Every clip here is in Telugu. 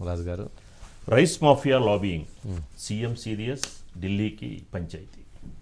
రాజు గారు rice mafia lobbying CM serious ఢిల్లీకి పంచాయతీ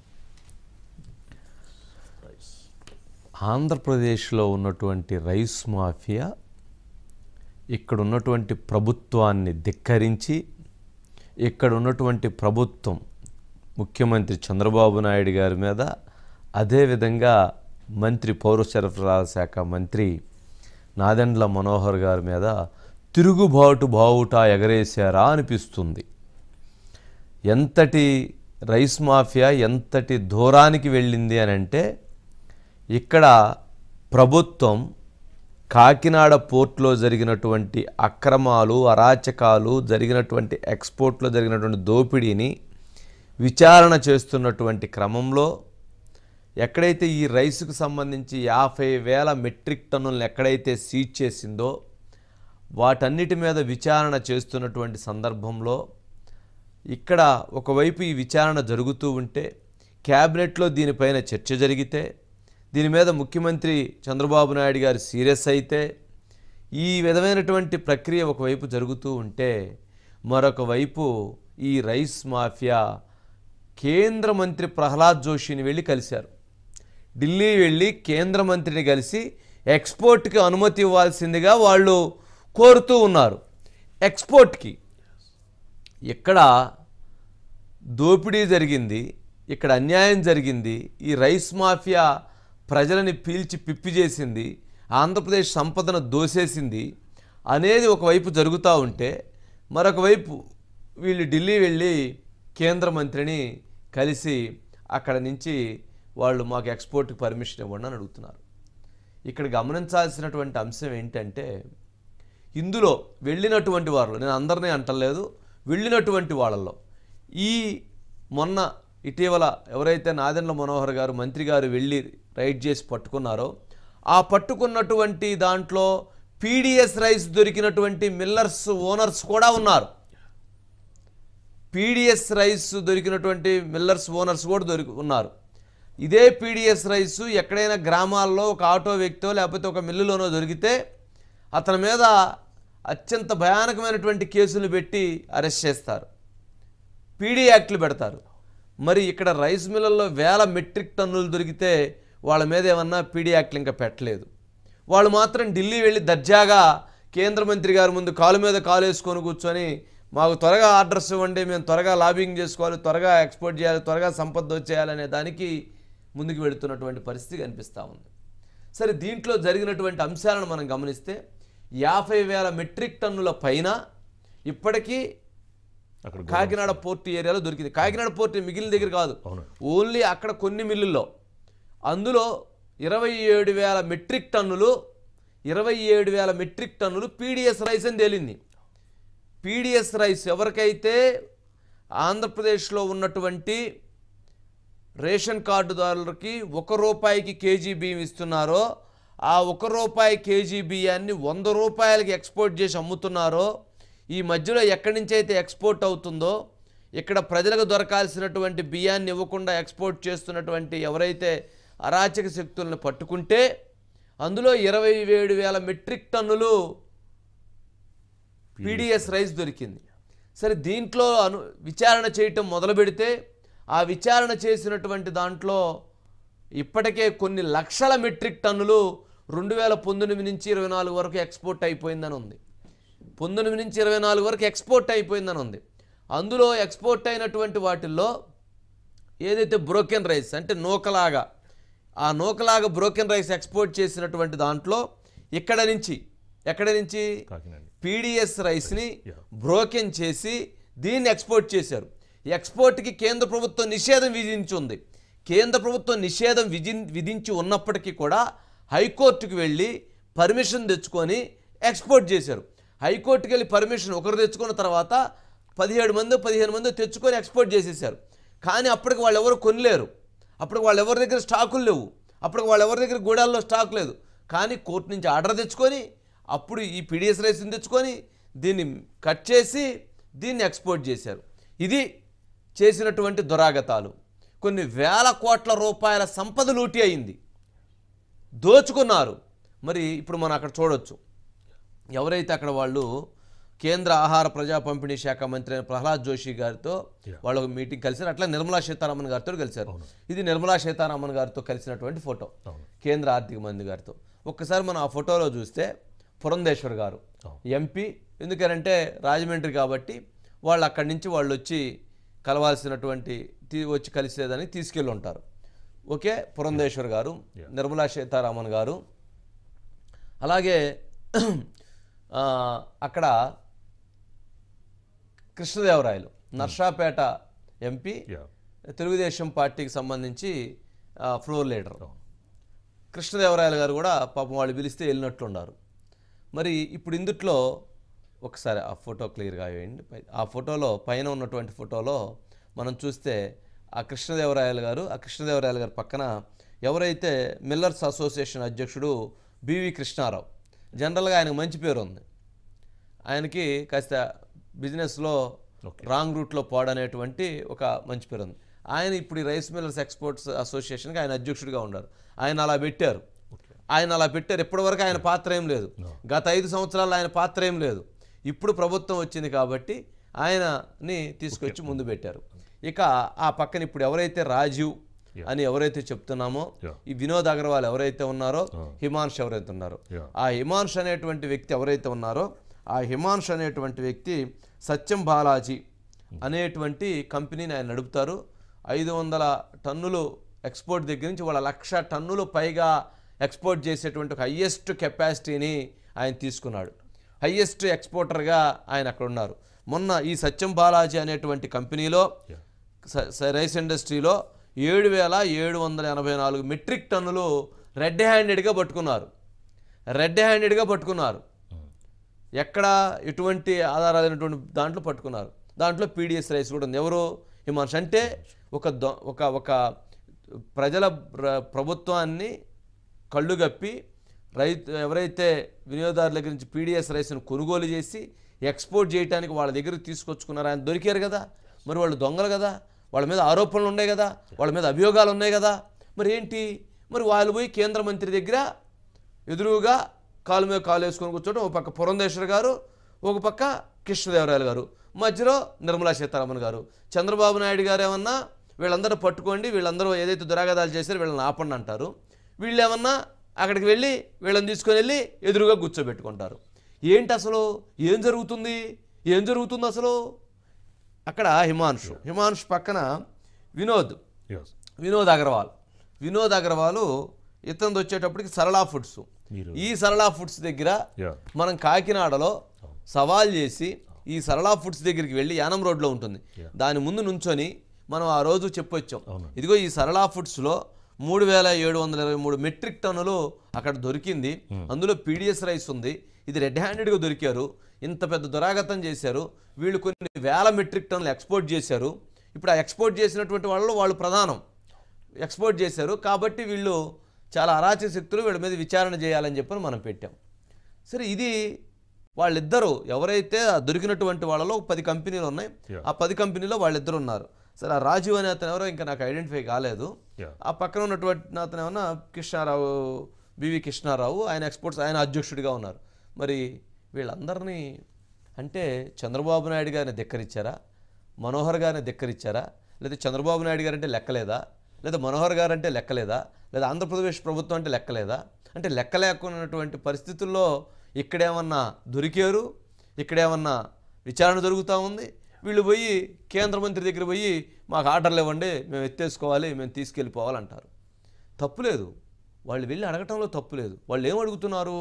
రైస్ ఆంధ్రప్రదేశ్లో ఉన్నటువంటి రైస్ మాఫియా ఇక్కడ ఉన్నటువంటి ప్రభుత్వాన్ని ధిక్కరించి ఇక్కడ ఉన్నటువంటి ప్రభుత్వం ముఖ్యమంత్రి చంద్రబాబు నాయుడు గారి మీద అదేవిధంగా మంత్రి పౌర సరఫరాల శాఖ మంత్రి నాదెండ్ల మనోహర్ గారి మీద తిరుగుబాటు బావుట ఎగరేశారా అనిపిస్తుంది ఎంతటి రైస్ మాఫియా ఎంతటి దూరానికి వెళ్ళింది అని అంటే ఇక్కడ ప్రభుత్వం కాకినాడ పోర్ట్లో జరిగినటువంటి అక్రమాలు అరాచకాలు జరిగినటువంటి ఎక్స్పోర్ట్లో జరిగినటువంటి దోపిడీని విచారణ చేస్తున్నటువంటి క్రమంలో ఎక్కడైతే ఈ రైసుకు సంబంధించి యాభై వేల మెట్రిక్ టన్నులను ఎక్కడైతే సీజ్ చేసిందో వాటన్నిటి మీద విచారణ చేస్తున్నటువంటి సందర్భంలో ఇక్కడ ఒకవైపు ఈ విచారణ జరుగుతూ ఉంటే క్యాబినెట్లో దీనిపైన చర్చ జరిగితే దీని మీద ముఖ్యమంత్రి చంద్రబాబు నాయుడు గారు సీరియస్ అయితే ఈ విధమైనటువంటి ప్రక్రియ ఒకవైపు జరుగుతూ ఉంటే మరొక వైపు ఈ రైస్ మాఫియా కేంద్ర మంత్రి ప్రహ్లాద్ జోషిని వెళ్ళి కలిశారు ఢిల్లీ వెళ్ళి కేంద్ర మంత్రిని కలిసి ఎక్స్పోర్ట్కి అనుమతి ఇవ్వాల్సిందిగా వాళ్ళు కోరుతూ ఉన్నారు ఎక్స్పోర్ట్కి ఇక్కడ దోపిడీ జరిగింది ఇక్కడ అన్యాయం జరిగింది ఈ రైస్ మాఫియా ప్రజలని పీల్చి పిప్పి చేసింది ఆంధ్రప్రదేశ్ సంపదను దోసేసింది అనేది ఒకవైపు జరుగుతూ ఉంటే మరొక వైపు వీళ్ళు ఢిల్లీ వెళ్ళి కేంద్ర మంత్రిని కలిసి అక్కడ నుంచి వాళ్ళు మాకు ఎక్స్పోర్ట్కి పర్మిషన్ ఇవ్వండి అని అడుగుతున్నారు ఇక్కడ గమనించాల్సినటువంటి అంశం ఏంటంటే ఇందులో వెళ్ళినటువంటి వారిలో నేను అందరినీ అంటలేదు వెళ్ళినటువంటి వాళ్ళల్లో ఈ మొన్న ఇటీవల ఎవరైతే నాదెండ్ల మనోహర్ గారు మంత్రి గారు వెళ్ళి రైడ్ చేసి పట్టుకున్నారో ఆ పట్టుకున్నటువంటి దాంట్లో పీడిఎస్ రైస్ దొరికినటువంటి మిల్లర్స్ ఓనర్స్ కూడా ఉన్నారు పీడిఎస్ రైస్ దొరికినటువంటి మిల్లర్స్ ఓనర్స్ కూడా దొరికి ఉన్నారు ఇదే పీడిఎస్ రైస్ ఎక్కడైనా గ్రామాల్లో ఒక ఆటో వ్యక్తో లేకపోతే ఒక మిల్లులోనో దొరికితే అతని మీద అత్యంత భయానకమైనటువంటి కేసులు పెట్టి అరెస్ట్ చేస్తారు పీడీ యాక్ట్లు పెడతారు మరి ఇక్కడ రైస్ మిల్లల్లో వేల మెట్రిక్ టన్నులు దొరికితే వాళ్ళ మీద ఏమన్నా పీడీ యాక్ట్లు ఇంకా పెట్టలేదు వాళ్ళు మాత్రం ఢిల్లీ వెళ్ళి దర్జాగా కేంద్ర మంత్రి గారి ముందు కాలు మీద కాలు వేసుకొని కూర్చొని మాకు త్వరగా ఆర్డర్స్ ఇవ్వండి మేము త్వరగా లాబింగ్ చేసుకోవాలి త్వరగా ఎక్స్పోర్ట్ చేయాలి త్వరగా సంపద వచ్చేయాలనే దానికి ముందుకు వెళుతున్నటువంటి పరిస్థితి కనిపిస్తూ ఉంది సరే దీంట్లో జరిగినటువంటి అంశాలను మనం గమనిస్తే యాభై వేల మెట్రిక్ టన్నుల పైన ఇప్పటికీ అక్కడ కాకినాడ పోర్ట్ ఏరియాలో దొరికింది కాకినాడ పోర్ట్ మిగిలిన దగ్గర కాదు అవును. ఓన్లీ అక్కడ కొన్ని మిల్లుల్లో అందులో ఇరవై ఏడు వేల మెట్రిక్ టన్నులు ఇరవై ఏడు వేల మెట్రిక్ టన్నులు పీడిఎస్ రైస్ అని తేలింది పీడిఎస్ రైస్ ఎవరికైతే ఆంధ్రప్రదేశ్లో ఉన్నటువంటి రేషన్ కార్డుదారులకి ఒక రూపాయికి కేజీ బియ్యం ఇస్తున్నారో ఆ ఒక రూపాయి కేజీ బియ్యాన్ని వంద రూపాయలకి ఎక్స్పోర్ట్ చేసి అమ్ముతున్నారో ఈ మధ్యలో ఎక్కడి నుంచి అయితే ఎక్స్పోర్ట్ అవుతుందో ఇక్కడ ప్రజలకు దొరకాల్సినటువంటి బియ్యాన్ని ఇవ్వకుండా ఎక్స్పోర్ట్ చేస్తున్నటువంటి ఎవరైతే అరాచక శక్తులను పట్టుకుంటే అందులో ఇరవై ఏడు వేల మెట్రిక్ టన్నులు పీడిఎస్ రైస్ దొరికింది సరే దీంట్లో అను విచారణ చేయటం మొదలు పెడితే ఆ విచారణ చేసినటువంటి దాంట్లో ఇప్పటికే కొన్ని లక్షల మెట్రిక్ టన్నులు రెండు వేల పంతొమ్మిది నుంచి ఇరవై నాలుగు వరకు ఎక్స్పోర్ట్ అయిపోయిందని ఉంది పంతొమ్మిది నుంచి ఇరవై నాలుగు వరకు ఎక్స్పోర్ట్ అయిపోయిందని ఉంది అందులో ఎక్స్పోర్ట్ అయినటువంటి వాటిల్లో ఏదైతే బ్రోకెన్ రైస్ అంటే నూకలాగా ఆ నూకలాగా బ్రోకెన్ రైస్ ఎక్స్పోర్ట్ చేసినటువంటి దాంట్లో ఇక్కడ నుంచి ఎక్కడ నుంచి కాకినాడ పీడిఎస్ రైస్ని బ్రోకెన్ చేసి దీన్ని ఎక్స్పోర్ట్ చేశారు ఎక్స్పోర్ట్కి కేంద్ర ప్రభుత్వం నిషేధం విధించి ఉంది కేంద్ర ప్రభుత్వం నిషేధం విధి విధించి ఉన్నప్పటికీ కూడా హైకోర్టుకు వెళ్ళి పర్మిషన్ తెచ్చుకొని ఎక్స్పోర్ట్ చేశారు హైకోర్టుకి వెళ్ళి పర్మిషన్ ఒకరు తెచ్చుకున్న తర్వాత పదిహేడు మంది పదిహేను మంది తెచ్చుకొని ఎక్స్పోర్ట్ చేసేసారు కానీ అప్పటికి వాళ్ళు ఎవరు కొనలేరు అప్పటికి వాళ్ళ ఎవరి దగ్గర స్టాకులు లేవు అప్పటికి వాళ్ళ ఎవరి దగ్గర గూడాల్లో స్టాక్ లేదు కానీ కోర్టు నుంచి ఆర్డర్ తెచ్చుకొని అప్పుడు ఈ పీడిఎస్ రైస్ని తెచ్చుకొని దీన్ని కట్ చేసి దీన్ని ఎక్స్పోర్ట్ చేశారు ఇది చేసినటువంటి దురాగతాలు కొన్ని వేల కోట్ల రూపాయల సంపద లూటీ అయింది దోచుకున్నారు మరి ఇప్పుడు మనం అక్కడ చూడొచ్చు ఎవరైతే అక్కడ వాళ్ళు కేంద్ర ఆహార ప్రజా పంపిణీ శాఖ మంత్రి అయిన ప్రహ్లాద్ జోషి గారితో Yeah. వాళ్ళు ఒక మీటింగ్ కలిసారు అట్లా నిర్మలా సీతారామన్ గారితో కలిశారు ఇది నిర్మలా సీతారామన్ గారితో కలిసినటువంటి ఫోటో అవును కేంద్ర ఆర్థిక మంత్రి గారితో ఒక్కసారి మనం ఆ ఫోటోలో చూస్తే పురంధేశ్వర్ గారు అవును. ఎంపీ ఎందుకనంటే రాజమండ్రి కాబట్టి వాళ్ళు అక్కడి నుంచి వాళ్ళు వచ్చి కలవాల్సినటువంటి తీ- వచ్చి కలిసేదని తీసుకెళ్ళి ఉంటారు ఓకే పురంధేశ్వర్ గారు Yeah. నిర్మలా సీతారామన్ గారు అలాగే ఆ, అక్కడ కృష్ణదేవరాయలు నర్సాపేట ఎంపీ యా తెలుగుదేశం పార్టీకి సంబంధించి ఆ, ఫ్లోర్ లీడర్ అవును కృష్ణదేవరాయలు గారు కూడా పాపం వాళ్ళు పిలిస్తే వెళ్ళినట్లున్నారు మరి ఇప్పుడు ఇందుట్లో ఒకసారి ఆ ఫోటో క్లియర్గా వేయండి పై- ఆ ఫోటోలో పైన ఉన్నటువంటి ఫోటోలో మనం చూస్తే ఆ కృష్ణదేవరాయలు గారు ఆ కృష్ణదేవరాయలు గారి పక్కన ఎవరైతే మిల్లర్స్ అసోసియేషన్ అధ్యక్షుడు బివి కృష్ణారావు జనరల్గా ఆయనకు మంచి పేరు ఉంది ఆయనకి కాస్త బిజినెస్లో Okay. రాంగ్ రూట్లో పోవడనేటువంటి ఒక మంచి పేరు ఉంది ఆయన ఇప్పుడు ఈ రైస్ మిల్లర్స్ ఎక్స్పోర్ట్స్ అసోసియేషన్కి ఆయన అధ్యక్షుడిగా ఉన్నారు ఆయన అలా పెట్టారు ఓకే ఆయన అలా పెట్టారు ఇప్పటివరకు ఆయన పాత్ర ఏం లేదు గత ఐదు సంవత్సరాలు ఆయన పాత్ర ఏం లేదు ఇప్పుడు ప్రభుత్వం వచ్చింది కాబట్టి ఆయనని తీసుకొచ్చి ముందు పెట్టారు ఇక ఆ పక్కన ఇప్పుడు ఎవరైతే రాజీవ్ Yeah. అని ఎవరైతే చెప్తున్నామో Yeah. ఈ వినోద్ అగర్వాల్ ఎవరైతే ఉన్నారో హిమాంష్ ఎవరైతే ఉన్నారో Yeah. ఆ హిమాంష్ అనేటువంటి వ్యక్తి ఎవరైతే ఉన్నారో ఆ హిమాంష్ అనేటువంటి వ్యక్తి సత్యం బాలాజీ అనేటువంటి కంపెనీని ఆయన నడుపుతారు ఐదు వందల టన్నులు ఎక్స్పోర్ట్ దగ్గర నుంచి వాళ్ళ లక్ష టన్నులు పైగా ఎక్స్పోర్ట్ చేసేటువంటి ఒక హయ్యెస్ట్ కెపాసిటీని ఆయన తీసుకున్నాడు హయ్యెస్ట్ ఎక్స్పోర్టర్గా ఆయన అక్కడ ఉన్నారు మొన్న ఈ సత్యం బాలాజీ అనేటువంటి కంపెనీలో యా స- స- రైస్ ఇండస్ట్రీలో ఏడు వేల ఏడు వందల ఎనభై నాలుగు మెట్రిక్ టన్నులు రెడ్ హ్యాండెడ్గా పట్టుకున్నారు రెడ్ హ్యాండెడ్గా పట్టుకున్నారు ఎక్కడ ఎటువంటి ఆధారాలైనటువంటి దాంట్లో పట్టుకున్నారు దాంట్లో పీడిఎస్ రైస్ కూడా ఉంది ఎవరు హిమాంష్ అంటే ఒక దొ ఒక ఒక ప్రజల ప్ర- ప్రభుత్వాన్ని కళ్ళు గప్పి రైతు ఎవరైతే వినియోగదారుల దగ్గర నుంచి పీడిఎస్ రైస్ను కొనుగోలు చేసి ఎక్స్పోర్ట్ చేయడానికి వాళ్ళ దగ్గరికి తీసుకొచ్చుకున్నారు ఆయన దొరికారు కదా మరి వాళ్ళు దొంగలు కదా వాళ్ళ మీద ఆరోపణలు ఉన్నాయి కదా వాళ్ళ మీద అభియోగాలు ఉన్నాయి కదా మరి ఏంటి మరి వాళ్ళు పోయి కేంద్ర మంత్రి దగ్గర ఎదురుగా కాలు మీద కాలు వేసుకొని కూర్చోవడం ఒక పక్క పురంధేశ్వర్ గారు ఒక పక్క కృష్ణదేవరాయలు గారు మధ్యలో నిర్మలా సీతారామన్ గారు చంద్రబాబు నాయుడు గారు ఏమన్నా వీళ్ళందరూ పట్టుకోండి వీళ్ళందరూ ఏదైతే దురాగతాలు చేశారో వీళ్ళని ఆపండి అంటారు వీళ్ళు ఏమన్నా అక్కడికి వెళ్ళి వీళ్ళని తీసుకొని వెళ్ళి ఎదురుగా కూర్చోబెట్టుకుంటారు ఏంటి అసలు ఏం జరుగుతుంది ఏం జరుగుతుంది అసలు అక్కడ హిమాంశు హిమాంశు పక్కన వినోద్ ఎస్ వినోద్ అగర్వాల్ వినోద్ అగర్వాల్ ఇతను వచ్చేటప్పటికి సరళా ఫుడ్స్ మీరు ఈ సరళా ఫుడ్స్ దగ్గర యా మనం కాకినాడలో సవాల్ చేసి ఈ సరళా ఫుడ్స్ దగ్గరికి వెళ్ళి యానం రోడ్లో ఉంటుంది దాని ముందు నుంచొని మనం ఆ రోజు చెప్పొచ్చాం అవును. ఇదిగో ఈ సరళా ఫుడ్స్లో మూడు వేల ఏడు వందల ఇరవై మూడు మెట్రిక్ టన్నులు అక్కడ దొరికింది అందులో పీడిఎస్ రైస్ ఉంది ఇది రెడ్ హ్యాండెడ్గా దొరికారు ఇంత పెద్ద దురాగతం చేశారు వీళ్ళు కొన్ని వేల మెట్రిక్ టన్నులు ఎక్స్పోర్ట్ చేశారు ఇప్పుడు ఆ ఎక్స్పోర్ట్ చేసినటువంటి వాళ్ళు వాళ్ళు ప్రధానం ఎక్స్పోర్ట్ చేశారు కాబట్టి వీళ్ళు చాలా అరాచక శక్తులు వీళ్ళ మీద విచారణ చేయాలని చెప్పని మనం పెట్టాం సరే ఇది వాళ్ళిద్దరూ ఎవరైతే ఆ దొరికినటువంటి వాళ్ళలో ఒక పది కంపెనీలు ఉన్నాయి Yeah. ఆ పది కంపెనీలో వాళ్ళిద్దరు ఉన్నారు సరే ఆ రాజీవ్ అనే అతను ఎవరో ఇంకా నాకు ఐడెంటిఫై కాలేదు Yeah. ఆ పక్కన ఉన్నటువంటి అతను ఏమన్నా కృష్ణారావు బివి కృష్ణారావు ఆయన ఎక్స్పోర్ట్స్ ఆయన అధ్యక్షుడిగా ఉన్నారు మరి వీళ్ళందరినీ అంటే చంద్రబాబు నాయుడు గారిని ధిక్కరిచ్చారా మనోహర్ గారిని ధిక్కరిచ్చారా లేదా చంద్రబాబు నాయుడు గారు అంటే లెక్కలేదా లేదా మనోహర్ గారు అంటే లెక్కలేదా లేదా ఆంధ్రప్రదేశ్ ప్రభుత్వం అంటే లెక్కలేదా అంటే లెక్క లేకున్నటువంటి పరిస్థితుల్లో ఇక్కడేమన్నా దొరికారు ఇక్కడేమన్నా విచారణ జరుగుతూ ఉంది వీళ్ళు పోయి కేంద్ర మంత్రి దగ్గర పోయి మాకు ఆర్డర్లు ఇవ్వండి మేము ఎత్తేసుకోవాలి మేము తీసుకెళ్ళిపోవాలంటారు తప్పులేదు వాళ్ళు వెళ్ళి అడగటంలో తప్పు లేదు వాళ్ళు ఏం అడుగుతున్నారు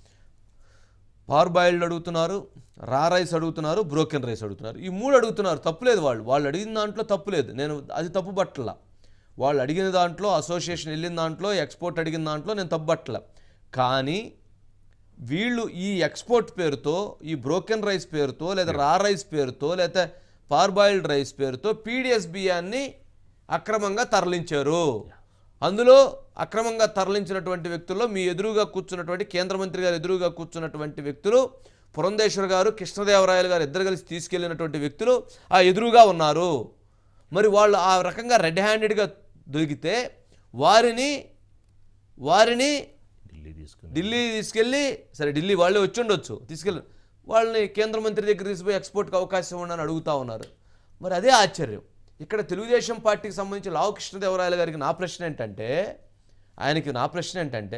పార్ బాయిల్డ్ అడుగుతున్నారు రా రైస్ అడుగుతున్నారు బ్రోకెన్ రైస్ అడుగుతున్నారు ఈ మూడు అడుగుతున్నారు తప్పులేదు వాళ్ళు వాళ్ళు అడిగిన దాంట్లో తప్పులేదు నేను అది తప్పు పట్టల వాళ్ళు అడిగిన దాంట్లో అసోసియేషన్ వెళ్ళిన దాంట్లో ఎక్స్పోర్ట్ అడిగిన దాంట్లో నేను తప్పు పట్టల కానీ వీళ్ళు ఈ ఎక్స్పోర్ట్ పేరుతో ఈ బ్రోకెన్ రైస్ పేరుతో లేదా రా రైస్ పేరుతో లేదా పార్బాయిల్డ్ రైస్ పేరుతో పీడిఎస్ బియ్యాన్ని అక్రమంగా తరలించారు అందులో అక్రమంగా తరలించినటువంటి వ్యక్తుల్లో మీ ఎదురుగా కూర్చున్నటువంటి కేంద్ర మంత్రి గారు ఎదురుగా కూర్చున్నటువంటి వ్యక్తులు పురంధేశ్వర్ గారు కృష్ణదేవరాయలు గారు ఇద్దరు కలిసి తీసుకెళ్ళినటువంటి వ్యక్తులు ఆ ఎదురుగా ఉన్నారు మరి వాళ్ళు ఆ రకంగా రెడ్ హ్యాండెడ్గా దొరికితే వారిని వారిని ఢిల్లీ తీసుకుని ఢిల్లీ తీసుకెళ్ళి సరే ఢిల్లీ వాళ్ళే వచ్చి ఉండొచ్చు తీసుకెళ్ళి వాళ్ళని కేంద్ర మంత్రి దగ్గర తీసుకుపోయి ఎక్స్పోర్ట్కి అవకాశం ఉండని అడుగుతా ఉన్నారు మరి అదే ఆశ్చర్యం ఇక్కడ తెలుగుదేశం పార్టీకి సంబంధించి లావు కృష్ణదేవరాయలు గారికి నా ప్రశ్న ఏంటంటే ఆయనకి నా ప్రశ్న ఏంటంటే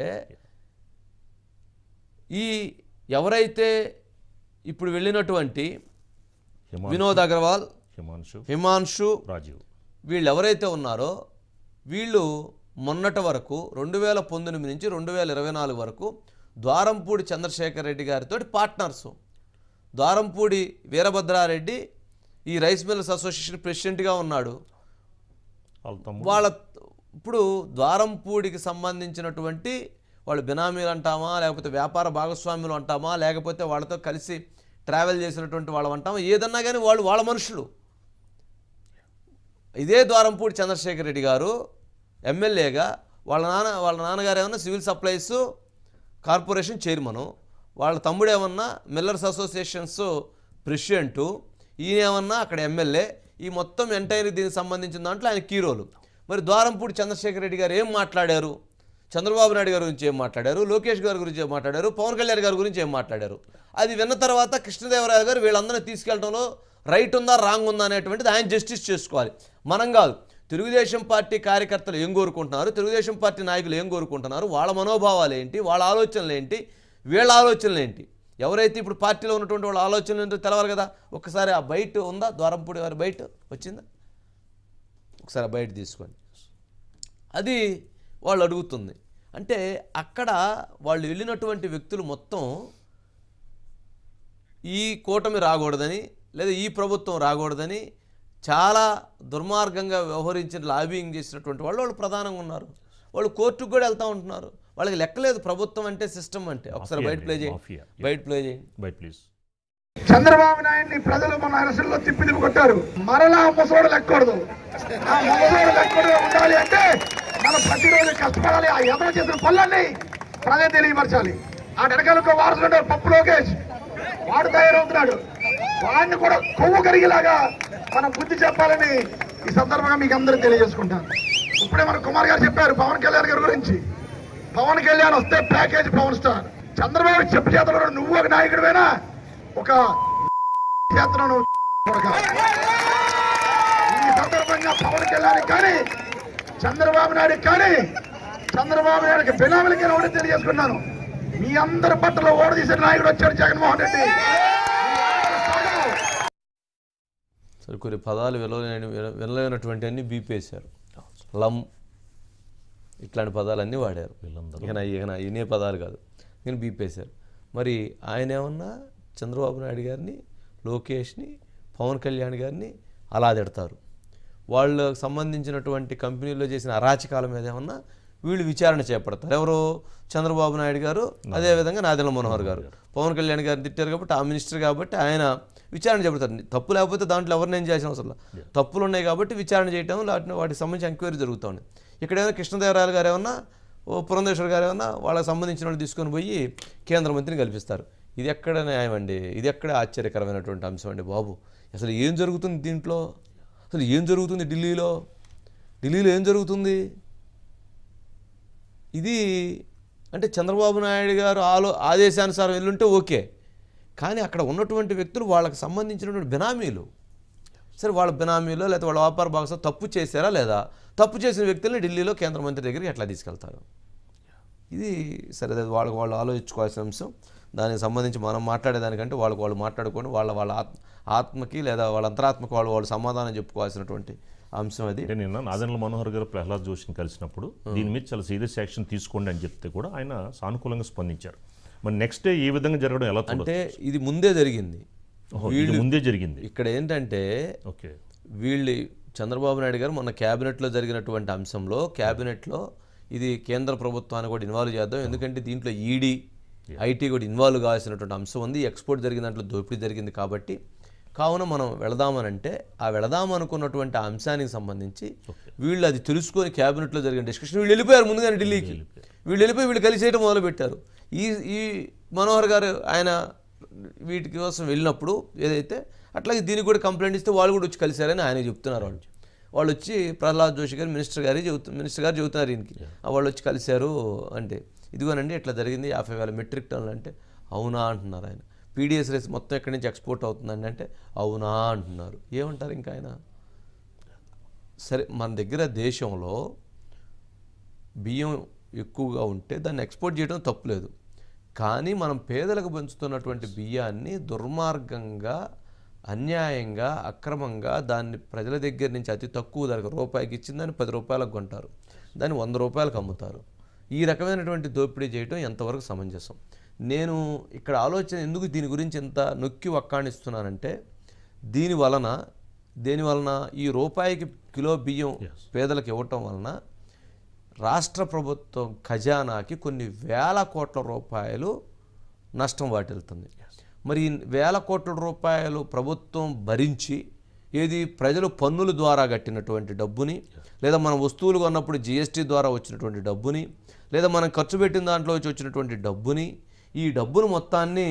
ఈ ఎవరైతే ఇప్పుడు వెళ్ళినటువంటి హిమా వినోద్ అగర్వాల్ హిమాంశు హిమాంశు రాజీవ్ వీళ్ళు ఎవరైతే ఉన్నారో వీళ్ళు మొన్నటి వరకు రెండు వేల పంతొమ్మిది నుంచి రెండు వేల ఇరవై నాలుగు వరకు ద్వారంపూడి చంద్రశేఖర్ రెడ్డి గారితో పార్ట్నర్స్ ద్వారంపూడి వీరభద్రారెడ్డి ఈ రైస్ మిల్లర్స్ అసోసియేషన్ ప్రెసిడెంట్గా ఉన్నాడు వాళ్ళ తమ్ముడు వాళ్ళ ఇప్పుడు ద్వారంపూడికి సంబంధించినటువంటి వాళ్ళు బినామీలు అంటామా లేకపోతే వ్యాపార భాగస్వాములు అంటామా లేకపోతే వాళ్ళతో కలిసి ట్రావెల్ చేసినటువంటి వాళ్ళు అంటామా ఏదన్నా కానీ వాళ్ళు వాళ్ళ మనుషులు ఇదే ద్వారంపూడి చంద్రశేఖర్ రెడ్డి గారు ఎమ్మెల్యేగా వాళ్ళ నాన్న వాళ్ళ నాన్నగారు ఏమన్నా సివిల్ సప్లైస్ కార్పొరేషన్ చైర్మను వాళ్ళ తమ్ముడు ఏమన్నా మిల్లర్స్ అసోసియేషన్స్ ప్రెసిడెంటు ఈయన ఏమన్నా అక్కడ ఎమ్మెల్యే ఈ మొత్తం ఎంటైర్ దీనికి సంబంధించిన దాంట్లో ఆయన కీ రోలు మరి ద్వారంపూడి చంద్రశేఖర్ రెడ్డి గారు ఏం మాట్లాడారు చంద్రబాబు నాయుడు గారి గురించి ఏం మాట్లాడారు లోకేష్ గారి గురించి ఏం మాట్లాడారు పవన్ కళ్యాణ్ గారి గురించి ఏం మాట్లాడారు అది విన్న తర్వాత కృష్ణదేవరాయ గారు వీళ్ళందరినీ తీసుకెళ్ళడంలో రైట్ ఉందా రాంగ్ ఉందా అనేటువంటిది ఆయన జస్టిస్ చేసుకోవాలి మనం కాదు తెలుగుదేశం పార్టీ కార్యకర్తలు ఏం కోరుకుంటున్నారు తెలుగుదేశం పార్టీ నాయకులు ఏం కోరుకుంటున్నారు వాళ్ళ మనోభావాలు ఏంటి వాళ్ళ ఆలోచనలు ఏంటి వీళ్ళ ఆలోచనలు ఏంటి ఎవరైతే ఇప్పుడు పార్టీలో ఉన్నటువంటి వాళ్ళ ఆలోచనలు ఏంటో తెలవాలి కదా ఒకసారి ఆ బయట ఉందా ద్వారంపూడి వారి బయట వచ్చిందా ఒకసారి ఆ బయట తీసుకోండి అది వాళ్ళు అడుగుతుంది అంటే అక్కడ వాళ్ళు వెళ్ళినటువంటి వ్యక్తులు మొత్తం ఈ కూటమి రాకూడదని లేదా ఈ ప్రభుత్వం రాకూడదని చాలా దుర్మార్గంగా వ్యవహరించిన లాబింగ్ చేసినటువంటి వాళ్ళు వాళ్ళు ప్రధానంగా ఉన్నారు వాళ్ళు కోర్టుకు కూడా వెళ్తూ ఉంటున్నారు వాళ్ళకి లెక్కలేదు ప్రభుత్వం అంటే సిస్టమ్ అంటే ఒకసారి మాఫియా బయట ప్లే అండి, చేయండి మాఫియా. బయట ప్లే చేయండి బయట ప్లీజ్ చంద్రబాబు నాయుడిని ప్రజలు మన అరసల్లో తిప్పి తిప్పి కొట్టారు మరలా ఆ ముసోడు లెక్కకూడదు ఆ ముసోడు లెక్కడుగా ఉండాలి అంటే మనం ప్రతిరోజు కష్టపడాలి ఆ ఎదవ చేసిన పనులన్నీ ప్రజలు తెలియపరచాలి ఆ వెనకాలకు వారసుడు పప్పు లోకేష్ వాడు తయారవుతున్నాడు వాడిని కూడా కొవ్వు కరిగేలాగా మనం బుద్ధి చెప్పాలని ఈ సందర్భంగా మీకు అందరూ తెలియజేసుకుంటాను ఇప్పుడే మన కుమార్ గారు చెప్పారు పవన్ కళ్యాణ్ గారి గురించి పవన్ కళ్యాణ్ వస్తే ప్యాకేజ్ పవన్ స్టార్ చంద్రబాబు చెప్పు చేతలో నువ్వు ఒక నాయకుడివేనా ఒక చేతను నువ్వు కొడక. ఈ సందర్భంగా పవన్ కళ్యాణ్ కానీ చంద్రబాబు నాయుడు కానీ చంద్రబాబు నాయుడుకి బినామీలకి ఒకటి తెలియజేసుకున్నాను మీ అందరి పట్ల ఓడ తీసిన నాయకుడు వచ్చాడు జగన్మోహన్ రెడ్డి సరే కొన్ని పదాలు వినలేని వినలేనటువంటి అన్ని బీపేశారు లమ్ ఇట్లాంటి పదాలన్నీ వాడారు వీళ్ళందరూ ఇక నా ఇక నా ఇనే పదాలు కాదు నేను బీపేశారు మరి ఆయన ఏమన్నా చంద్రబాబు నాయుడు గారిని లోకేష్ని పవన్ కళ్యాణ్ గారిని అలా తిడతారు వాళ్ళకు సంబంధించినటువంటి కంపెనీల్లో చేసిన అరాచకాల మీద ఏమన్నా వీళ్ళు విచారణ చేపడతారు ఎవరు చంద్రబాబు నాయుడు గారు అదేవిధంగా నాదెల్ల మనోహర్ గారు పవన్ కళ్యాణ్ గారిని తిట్టారు కాబట్టి ఆ మినిస్టర్ కాబట్టి ఆయన విచారణ చేపడతారు తప్పు లేకపోతే దాంట్లో ఎవరిని ఏం చేసిన అవసరం లేదు. తప్పులు ఉన్నాయి కాబట్టి విచారణ చేయటం వాటిని వాటికి సంబంధించి ఎంక్వైరీ జరుగుతూ ఉంది ఇక్కడ ఏమైనా కృష్ణదేవరాయలు గారు ఏమన్నా ఓ పురంధేశ్వర్ గారు ఏమన్నా వాళ్ళకి సంబంధించిన వాళ్ళు తీసుకొని పోయి కేంద్ర మంత్రిని కల్పిస్తారు ఇది ఎక్కడ న్యాయం అండి ఇది ఎక్కడ ఆశ్చర్యకరమైనటువంటి అంశం అండి బాబు అసలు ఏం జరుగుతుంది దీంట్లో అసలు ఏం జరుగుతుంది ఢిల్లీలో ఢిల్లీలో ఏం జరుగుతుంది ఇది అంటే చంద్రబాబు నాయుడు గారు ఆలో ఆదేశానుసారం వెళ్ళుంటే ఓకే కానీ అక్కడ ఉన్నటువంటి వ్యక్తులు వాళ్ళకి సంబంధించినటువంటి బినామీలు సరే వాళ్ళ బినామీలో లేదా వాళ్ళ వ్యాపార భాగస్వామి తప్పు చేశారా లేదా తప్పు చేసిన వ్యక్తుల్ని ఢిల్లీలో కేంద్ర మంత్రి దగ్గరికి ఎట్లా తీసుకెళ్తారు ఇది సరే అది వాళ్ళకి వాళ్ళు ఆలోచించుకోవాల్సిన అంశం దానికి సంబంధించి మనం మాట్లాడేదానికంటే వాళ్ళకి వాళ్ళు మాట్లాడుకొని వాళ్ళ వాళ్ళ ఆత్మ ఆత్మకి లేదా వాళ్ళ అంతరాత్మకి వాళ్ళు వాళ్ళు సమాధానం చెప్పుకోవాల్సినటువంటి అంశం అది అంటే నిన్న నాదెండ్ల మనోహర్ గారు ప్రహ్లాద్ జోషిని కలిసినప్పుడు దీని మీద చాలా సీరియస్ యాక్షన్ తీసుకోండి అని చెప్తే కూడా ఆయన సానుకూలంగా స్పందించారు మరి నెక్స్ట్ డే ఈ విధంగా జరగడం ఎలా చూడొచ్చు? అంటే ఇది ముందే జరిగింది ఓహో, ఇది ముందే జరిగింది ఇక్కడ ఏంటంటే ఓకే వీళ్ళు చంద్రబాబు నాయుడు గారు మొన్న క్యాబినెట్లో జరిగినటువంటి అంశంలో క్యాబినెట్లో ఇది కేంద్ర ప్రభుత్వాన్ని కూడా ఇన్వాల్వ్ చేద్దాం ఎందుకంటే దీంట్లో ఈడీ ఐటీ కూడా ఇన్వాల్వ్ కావాల్సినటువంటి అంశం ఉంది ఎక్స్పోర్ట్ జరిగిన దాంట్లో దోపిడీ జరిగింది కాబట్టి కావున మనం వెళదామనంటే ఆ వెళదాం అనుకున్నటువంటి ఆ అంశానికి సంబంధించి వీళ్ళు అది తెలుసుకొని క్యాబినెట్లో జరిగిన డిస్కషన్ వీళ్ళు వెళ్ళిపోయారు ముందుగానే ఢిల్లీకి వీళ్ళు వెళ్ళిపోయి వీళ్ళు కలిసి చేయడం మొదలుపెట్టారు ఈ ఈ మనోహర్ గారు ఆయన వీటి కోసం వెళ్ళినప్పుడు ఏదైతే అట్లాగే దీనికి కూడా కంప్లైంట్ ఇస్తే వాళ్ళు కూడా వచ్చి కలిశారని ఆయన చెప్తున్నారు వాళ్ళు వాళ్ళు వచ్చి ప్రహ్లాద్ జోషి గారు మినిస్టర్ గారి చెబుతు మినిస్టర్ గారు చెబుతున్నారు ఈయనకి ఆ వాళ్ళు వచ్చి కలిశారు అంటే ఇదిగోనండి ఇట్లా జరిగింది యాభై వేల మెట్రిక్ టన్నులు అంటే అవునా అంటున్నారు ఆయన పీడిఎస్ రైస్ మొత్తం ఎక్కడి నుంచి ఎక్స్పోర్ట్ అవుతుందండి అంటే అవునా అంటున్నారు ఏమంటారు ఇంకా ఆయన సరే మన దగ్గర దేశంలో బియ్యం ఎక్కువగా ఉంటే దాన్ని ఎక్స్పోర్ట్ చేయడం తప్పులేదు కానీ మనం పేదలకు పెంచుతున్నటువంటి బియ్యాన్ని దుర్మార్గంగా అన్యాయంగా అక్రమంగా దాన్ని ప్రజల దగ్గర నుంచి అతి తక్కువ ధరకు రూపాయికి ఇచ్చిందని పది రూపాయలకు కొంటారు దాన్ని వంద రూపాయలకు అమ్ముతారు ఈ రకమైనటువంటి దోపిడీ చేయడం ఎంతవరకు సమంజసం నేను ఇక్కడ ఆలోచన ఎందుకు దీని గురించి ఇంత నొక్కి వక్కాణిస్తున్నానంటే దీని వలన దేని వలన ఈ రూపాయికి కిలో బియ్యం పేదలకు ఇవ్వటం వలన రాష్ట్ర ప్రభుత్వం ఖజానాకి కొన్ని వేల కోట్ల రూపాయలు నష్టం వాటిల్తుంది మరి ఈ వేల కోట్ల రూపాయలు ప్రభుత్వం భరించి ఏది ప్రజలు పన్నుల ద్వారా కట్టినటువంటి డబ్బుని లేదా మన వస్తువులు కొన్నప్పుడు జిఎస్టీ ద్వారా వచ్చినటువంటి డబ్బుని లేదా మనం ఖర్చు పెట్టిన దాంట్లో వచ్చి వచ్చినటువంటి డబ్బుని ఈ డబ్బును మొత్తాన్ని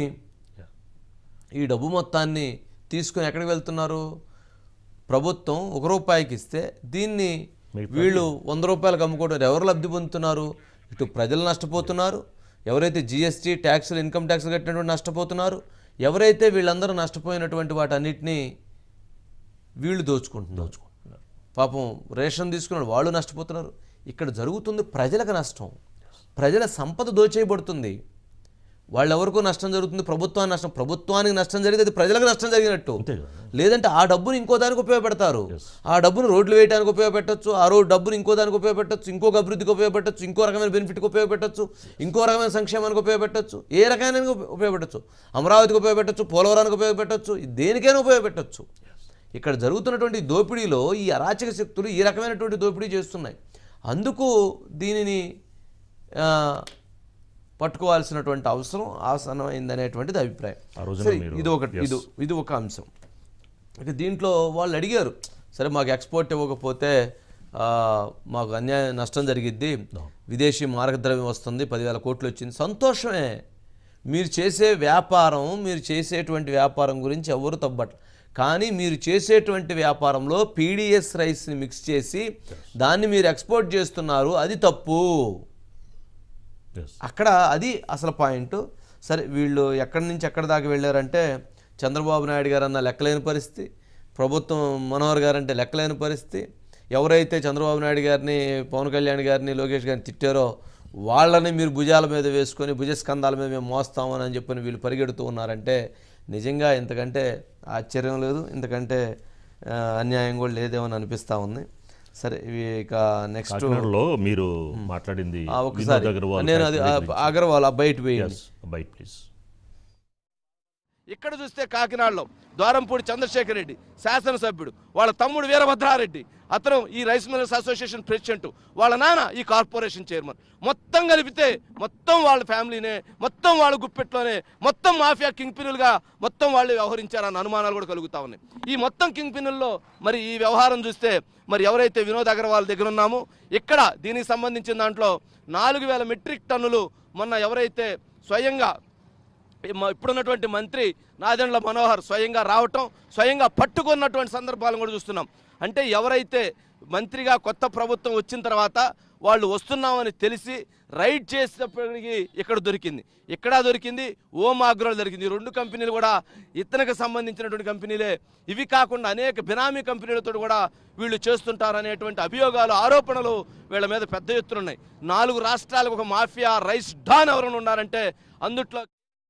ఈ డబ్బు మొత్తాన్ని తీసుకొని ఎక్కడికి వెళ్తున్నారు ప్రభుత్వం ఒక రూపాయికి ఇస్తే దీన్ని వీళ్ళు వంద రూపాయలకు అమ్ముకోవడం ఎవరు లబ్ధి పొందుతున్నారు ఇటు ప్రజలు నష్టపోతున్నారు ఎవరైతే జిఎస్టీ ట్యాక్సులు ఇన్కమ్ ట్యాక్స్ కట్టినటువంటి నష్టపోతున్నారు ఎవరైతే వీళ్ళందరూ నష్టపోయినటువంటి వాటన్నిటినీ వీళ్ళు దోచుకుంటున్నారు పాపం రేషన్ తీసుకున్నాడు వాళ్ళు నష్టపోతున్నారు ఇక్కడ జరుగుతుంది ప్రజలకు నష్టం ప్రజల సంపద దోచేయబడుతుంది వాళ్ళెవరికో నష్టం జరుగుతుంది ప్రభుత్వానికి నష్టం ప్రభుత్వానికి నష్టం జరిగితే అది ప్రజలకు నష్టం జరిగినట్టు అంతే కదా లేదంటే ఆ డబ్బును ఇంకో దానికి ఉపయోగపెడతారు ఆ డబ్బును రోడ్లు వేయడానికి ఉపయోగపెట్టచ్చు ఆ రోడ్ డబ్బును ఇంకో దానికి ఉపయోగపెట్టచ్చు ఇంకొక అభివృద్ధికి ఉపయోగపెట్టచ్చు ఇంకో రకమైన బెనిఫిట్కి ఉపయోగపెట్టచ్చు ఇంకో రకమైన సంక్షేమానికి ఉపయోగపెట్టచ్చు ఏ రకమైన ఉపయోగపెట్టచ్చు అమరావతికి ఉపయోగపెట్టచ్చు పోలవరానికి ఉపయోగపెట్టచ్చు దేనికైనా ఉపయోగపెట్టచ్చు ఇక్కడ జరుగుతున్నటువంటి దోపిడీలో ఈ అరాచక శక్తులు ఈ రకమైనటువంటి దోపిడీ చేస్తున్నాయి అందుకు దీనిని ఆ, పట్టుకోవాల్సినటువంటి అవసరం ఆసనమైందనేటువంటిది అభిప్రాయం ఆ రోజున సరే, మీరు- ఇది ఒక ఇది ఇది ఒక అంశం ఇక దీంట్లో వాళ్ళు అడిగారు సరే మాకు ఎక్స్పోర్ట్ ఇవ్వకపోతే ఆ, మాకు అన్యాయం నష్టం జరిగిద్ది విదేశీ మార్గద్రవ్యం వస్తుంది పదివేల కోట్లు వచ్చింది సంతోషమే మీరు చేసే వ్యాపారం మీరు చేసేటువంటి వ్యాపారం గురించి ఎవరు తప్పట్ల కానీ మీరు చేసేటువంటి వ్యాపారంలో పీడిఎస్ రైస్ని మిక్స్ చేసి దాన్ని మీరు ఎక్స్పోర్ట్ చేస్తున్నారు అది తప్పు ఎస్ అక్కడ అది అసలు పాయింట్ సరే వీళ్ళు ఎక్కడి నుంచి ఎక్కడి దాకా వెళ్ళారంటే చంద్రబాబు నాయుడు గారు అన్న లెక్కలేని పరిస్థితి ప్రభుత్వం మనోహర్ గారు అంటే లెక్కలేని పరిస్థితి ఎవరైతే చంద్రబాబు నాయుడు గారిని పవన్ కళ్యాణ్ గారిని లోకేష్ గారిని తిట్టారో వాళ్ళని మీరు భుజాల మీద వేసుకొని భుజస్కంధాల మీద మేము మోస్తామని అని చెప్పని వీళ్ళు పరిగెడుతూ ఉన్నారంటే నిజంగా ఇంతకంటే ఆశ్చర్యం లేదు ఇంతకంటే ఆ, అన్యాయం కూడా లేదేమని అనిపిస్తూ ఉంది సరే ఇవి ఇక నెక్స్ట్ కాకినాడలో మీరు మాట్లాడింది ఒకసారి వినోద్ అగర్వాల్ నేను అది ఫ్యాక్టరీ ఆ- అగర్వాల్ ఆ బయట వేయండి గురించి. బైట్ ప్లీజ్ ఇక్కడ చూస్తే కాకినాడలో ద్వారంపూడి చంద్రశేఖర్ రెడ్డి శాసనసభ్యుడు వాళ్ళ తమ్ముడు వీరభద్రారెడ్డి అతను ఈ రైస్ మిల్లర్స్ అసోసియేషన్ ప్రెసిడెంట్ వాళ్ళ నాన్న ఈ కార్పొరేషన్ చైర్మన్ మొత్తం కలిపితే మొత్తం వాళ్ళ ఫ్యామిలీనే మొత్తం వాళ్ళ గుప్పెట్లోనే మొత్తం మాఫియా కింగ్ పిన్నులుగా మొత్తం వాళ్ళు వ్యవహరించారన్న అనుమానాలు కూడా కలుగుతా ఉన్నాయి ఈ మొత్తం కింగ్ పిన్నుల్లో మరి ఈ వ్యవహారం చూస్తే మరి ఎవరైతే వినోద్ అగర్వాల్ దగ్గర ఉన్నామో ఇక్కడ దీనికి సంబంధించిన దాంట్లో నాలుగు వేల మెట్రిక్ టన్నులు మొన్న ఎవరైతే స్వయంగా మ- ఇప్పుడున్నటువంటి మంత్రి నాదెండ్ల మనోహర్ స్వయంగా రావటం స్వయంగా పట్టుకున్నటువంటి సందర్భాలను కూడా చూస్తున్నాం అంటే ఎవరైతే మంత్రిగా కొత్త ప్రభుత్వం వచ్చిన తర్వాత వాళ్ళు వస్తున్నామని తెలిసి రైడ్ చేసేటప్పటికి ఇక్కడ దొరికింది ఇక్కడ దొరికింది ఓం ఆగ్రోలో దొరికింది ఈ రెండు కంపెనీలు కూడా ఇతనికి సంబంధించినటువంటి కంపెనీలే ఇవి కాకుండా అనేక బినామీ కంపెనీలతో కూడా వీళ్ళు చేస్తుంటారు అనేటువంటి అభియోగాలు ఆరోపణలు వీళ్ళ మీద పెద్ద ఎత్తున ఉన్నాయి నాలుగు రాష్ట్రాలకు ఒక మాఫియా రైస్ డాన్ ఎవరైనా ఉన్నారంటే అందుట్లో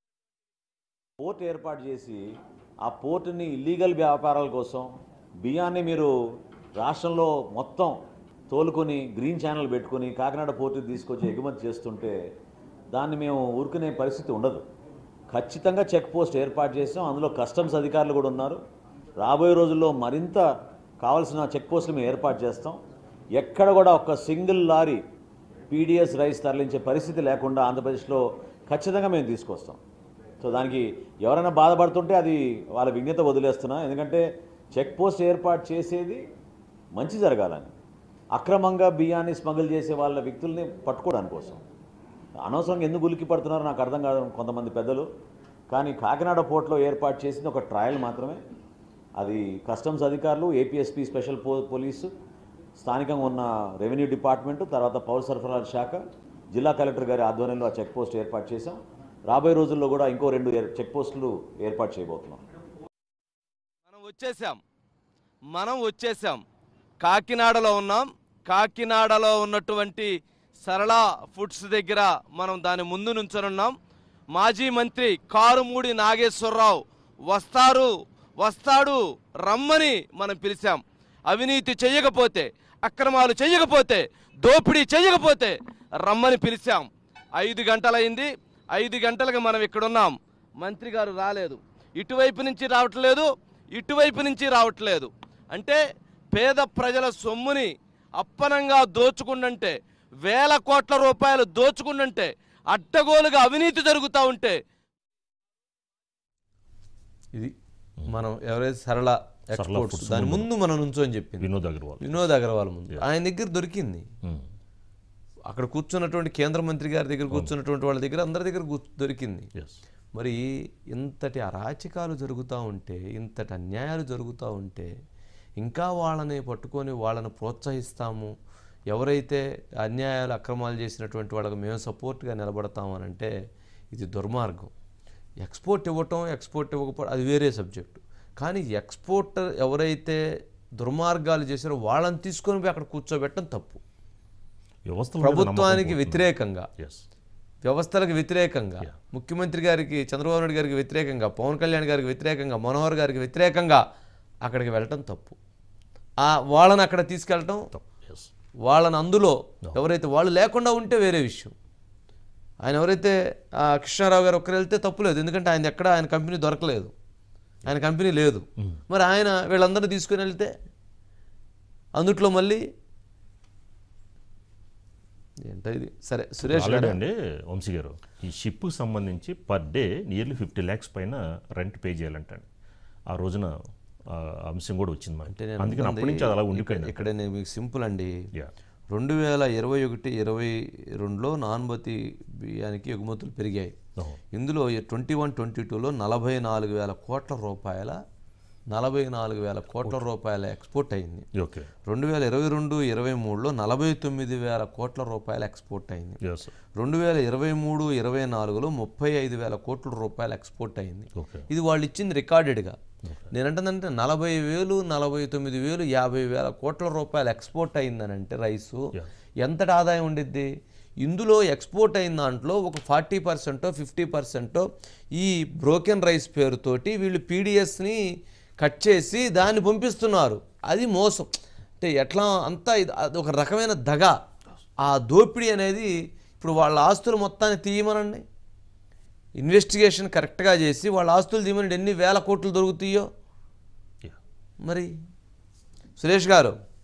పోర్ట్ ఏర్పాటు చేసి ఆ పోర్టుని ఇల్లీగల్ వ్యాపారాల కోసం బియ్యాన్ని మీరు రాష్ట్రంలో మొత్తం తోలుకొని గ్రీన్ ఛానల్ పెట్టుకొని కాకినాడ పోర్టుకి తీసుకొచ్చి ఎగుమతి చేస్తుంటే దాన్ని మేము ఊరుకునే పరిస్థితి ఉండదు ఖచ్చితంగా చెక్ పోస్ట్ ఏర్పాటు చేసాం అందులో కస్టమ్స్ అధికారులు కూడా ఉన్నారు రాబోయే రోజుల్లో మరింత కావాల్సిన చెక్ పోస్టులు మేము ఏర్పాటు చేస్తాం ఎక్కడ కూడా ఒక్క సింగిల్ లారీ పీడిఎస్ రైస్ తరలించే పరిస్థితి లేకుండా ఆంధ్రప్రదేశ్లో ఖచ్చితంగా మేము తీసుకొస్తాం సో దానికి ఎవరైనా బాధపడుతుంటే అది వాళ్ళ విజ్ఞత వదిలేస్తున్నా ఎందుకంటే చెక్ పోస్ట్ ఏర్పాటు చేసేది మంచి జరగాలని అక్రమంగా బియ్యాన్ని స్మగుల్ చేసే వాళ్ళ వ్యక్తుల్ని పట్టుకోవడానికి కోసం అనవసరంగా ఎందుకు ఉలికి పడుతున్నారో నాకు అర్థం కాదు కొంతమంది పెద్దలు కానీ కాకినాడ పోర్ట్లో ఏర్పాటు చేసింది ఒక ట్రయల్ మాత్రమే అది కస్టమ్స్ అధికారులు ఏపీఎస్పీ స్పెషల్ పో పోలీసు స్థానికంగా ఉన్న రెవెన్యూ డిపార్ట్మెంటు తర్వాత పౌర సరఫరాల శాఖ జిల్లా కలెక్టర్ గారి ఆధ్వర్యంలో ఆ చెక్ పోస్ట్ ఏర్పాటు చేశాం రాబోయే రోజుల్లో కూడా ఇంకో రెండు ఏర్- చెక్ పోస్టులు ఏర్పాటు చేయబోతున్నాం మనం వచ్చేసాం మనం వచ్చేసాం కాకినాడలో ఉన్నాం కాకినాడలో ఉన్నటువంటి సరళ ఫుడ్స్ దగ్గర మనం దాని ముందు నుంచొనున్నాం మాజీ మంత్రి కారుమూడి నాగేశ్వరరావు వస్తారు వస్తాడు రమ్మని మనం పిలిచాం అవినీతి చెయ్యకపోతే అక్రమాలు చెయ్యకపోతే దోపిడీ చెయ్యకపోతే రమ్మని పిలిచాం ఐదు గంటలైంది ఐదు గంటలకు మనం ఇక్కడున్నాం మంత్రి గారు రాలేదు ఇటువైపు నుంచి రావట్లేదు ఇటువైపు నుంచి రావట్లేదు అంటే పేద ప్రజల సొమ్ముని అప్పనంగా దోచుకుండంటే వేల కోట్ల రూపాయలు దోచుకుండంటే అడ్డగోలుగా అవినీతి జరుగుతూ ఉంటే ఇది మనం ఎవరైతే సరళ ఎక్స్పోర్ట్స్ foods దాని ముందు మనం నుంచోని చెప్పింది వినోద్ అగర్వాల్ వినోద్ అగర్వాల్ ముందు ఆయన దగ్గర దొరికింది ఉమ్. అక్కడ కూర్చున్నటువంటి కేంద్ర మంత్రి గారి దగ్గర కూర్చున్నటువంటి వాళ్ళ దగ్గర అందరి దగ్గర కూర్చు- దొరికింది Yes. మరి ఇంతటి అరాచకాలు జరుగుతూ ఉంటే ఇంతటి అన్యాయాలు జరుగుతూ ఉంటే ఇంకా వాళ్ళని పట్టుకొని వాళ్ళని ప్రోత్సహిస్తాము ఎవరైతే అన్యాయాలు అక్రమాలు చేసినటువంటి వాళ్ళకి మేము సపోర్ట్గా నిలబడతాము అని అంటే ఇది దుర్మార్గం ఎక్స్పోర్ట్ ఇవ్వటం ఎక్స్పోర్ట్ ఇవ్వకపోవడం అది వేరే సబ్జెక్టు కానీ ఎక్స్పోర్ట్ ఎవరైతే దుర్మార్గాలు చేశారో వాళ్ళని తీసుకొని పోయి అక్కడ కూర్చోబెట్టడం తప్పు వ్యవస్థల మీద ప్రభుత్వానికి నమ్మకం వ్యతిరేకంగా పోతుంది. Yes. వ్యవస్థలకు వ్యతిరేకంగా Yeah. ముఖ్యమంత్రి గారికి చంద్రబాబు నాయుడు గారికి వ్యతిరేకంగా పవన్ కళ్యాణ్ గారికి వ్యతిరేకంగా మనోహర్ గారికి వ్యతిరేకంగా అక్కడికి వెళ్ళటం తప్పు ఆ వాళ్ళని అక్కడ తీసుకెళ్ళటం తప్పు. Yes. వాళ్ళని అందులో ఎవరైతే వాళ్ళు లేకుండా ఉంటే వేరే విషయం ఆయన ఎవరైతే ఆ కృష్ణారావు గారు ఒక్కరు వెళ్తే తప్పులేదు ఎందుకంటే ఆయన ఎక్కడ ఆయన కంపెనీ దొరకలేదు ఆయన కంపెనీ లేదు మరి ఆయన వీళ్ళందరినీ తీసుకుని వెళ్తే అందుట్లో మళ్ళీ ఏంటో ఇది సరే సురేష్ ఆల్రెడీ గారు అండి వంశీ గారు ఈ షిప్కి సంబంధించి per day nearly fifty lakhs పైన రెంట్ పే చేయాలంటండి ఆ రోజున ఆ అంశం కూడా వచ్చింది అంటే మనకి నేను అందుకని అప్పటి నుంచి అది అలా ఉండిపోయింది ఇక్కడ నేను మీకు సింపుల్ అండి యా రెండు వేల ఇరవై ఒకటి ఇరవై రెండులో నాన్బతి బియ్యానికి ఎగుమతులు పెరిగాయి ఓహో. ఇందులో ట్వంటీ వన్ ట్వంటీ టూలో నలభై నాలుగు వేల కోట్ల రూపాయల నలభై నాలుగు వేల కోట్ల రూపాయల ఎక్స్పోర్ట్ అయింది ఓకే రెండు వేల ఇరవై రెండు ఇరవై మూడులో నలభై తొమ్మిది వేల కోట్ల రూపాయల ఎక్స్పోర్ట్ అయింది ఎస్ రెండు వేల ఇరవై మూడు ఇరవై నాలుగులో ముప్పై ఐదు వేల కోట్ల రూపాయల ఎక్స్పోర్ట్ అయింది ఓకే ఇది వాళ్ళు ఇచ్చింది రికార్డెడ్గా నేనంటుందంటే నలభై వేలు నలభై తొమ్మిది వేలు యాభై వేల కోట్ల రూపాయలు ఎక్స్పోర్ట్ అయిందని అంటే రైసు Yeah. ఎంతటి ఆదాయం ఉండిద్ది ఇందులో ఎక్స్పోర్ట్ అయిన దాంట్లో ఒక ఫార్టీ పర్సెంటో ఫిఫ్టీ పర్సెంటో ఈ బ్రోకెన్ రైస్ పేరుతోటి వీళ్ళు పీడిఎస్ని కట్ చేసి దాన్ని పంపిస్తున్నారు అది మోసం అంటే ఎట్లా అంతా ఇది అది ఒక రకమైన దగ ఆ దోపిడీ అనేది ఇప్పుడు వాళ్ళ ఆస్తులు మొత్తాన్ని తీయమనండి ఇన్వెస్టిగేషన్ కరెక్ట్గా చేసి వాళ్ళ ఆస్తులు తీయమని ఎన్ని వేల కోట్లు దొరుకుతాయో యా మరి సురేష్ గారు